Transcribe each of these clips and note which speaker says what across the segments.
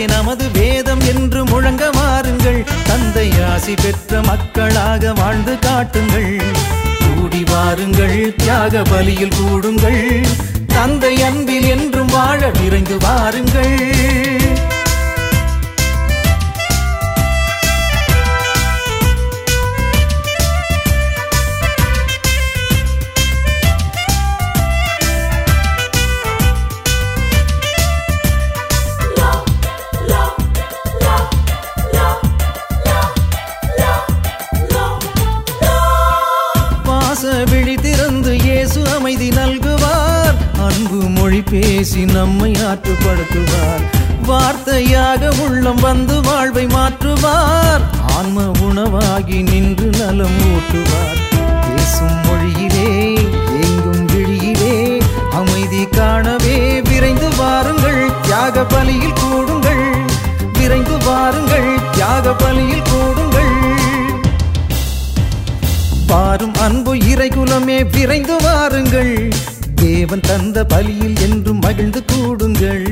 Speaker 1: நமது வேதம் என்று முழங்க மாறுங்கள் தந்தை ஆசி பெற்ற மக்களாக வாழ்ந்து காட்டுங்கள் கூடி வாருங்கள் தியாக பலியில் கூடுங்கள் தந்தை அன்பில் என்றும் வாழ விரைந்து வாருங்கள் பாச விழி திறந்து இயேசு அமைதி நல்குவார் அன்பு மொழி பேசி நம்மை ஆற்றுப்படுத்துவார் வார்த்தையாக உள்ளம் வந்து வாழ்வை மாற்றுவார் ஆன்ம உணவாகி நின்று நலம் ஊட்டுவார் பேசும் மொழியிலே எங்கும் விழியிலே அமைதி காணவே விரைந்து வாருங்கள் தியாக பலியில் கூடுங்கள் விரைந்து வாருங்கள் தியாக பலியில் கூடுங்கள் பாரும் அன்பு இறைகுலமே விரைந்து வாருங்கள் தேவன் தந்த பலியில் என்றும் மகிழ்ந்து கூடுங்கள்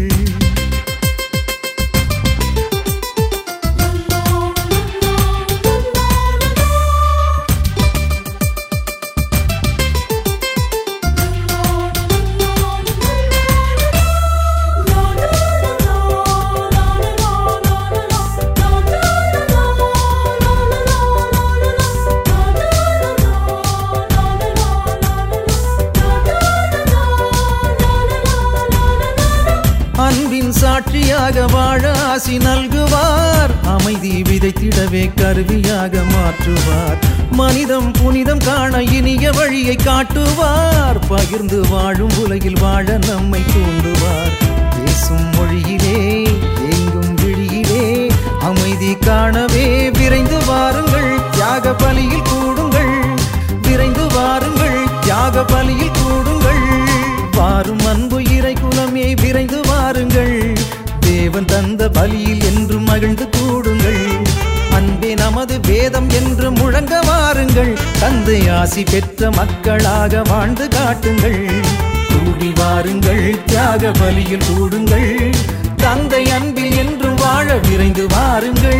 Speaker 1: அன்பின் சாட்சியாக வாழ ஆசி நல்குவார் அமைதி விதைத்திடவே கருவியாக மாற்றுவார் மனிதம் புனிதம் காண இனிய வழியை காட்டுவார் பகிர்ந்து வாழும் உலகில் வாழ நம்மை தூண்டுவார் பேசும் மொழியிலே எங்கும் விழியிலே அமைதி காணவே விரைந்து வாருங்கள் தியாக பலியில் கூடுங்கள் விரைந்து வாருங்கள் தியாக பலியில் கூடுங்கள் வாரும் அன்பு இறை குலமே விரைந்து வாருங்கள் தேவன் தந்த பலியில் என்றும் மகிழ்ந்து கூடுங்கள் அன்பே நமது வேதம் என்று முழங்க வாருங்கள் தந்தை ஆசி பெற்ற மக்களாக வாழ்ந்து காட்டுங்கள் கூடி வாருங்கள் தியாக பலியில் கூடுங்கள் தந்தை அன்பில் என்றும் வாழ விரைந்து வாருங்கள்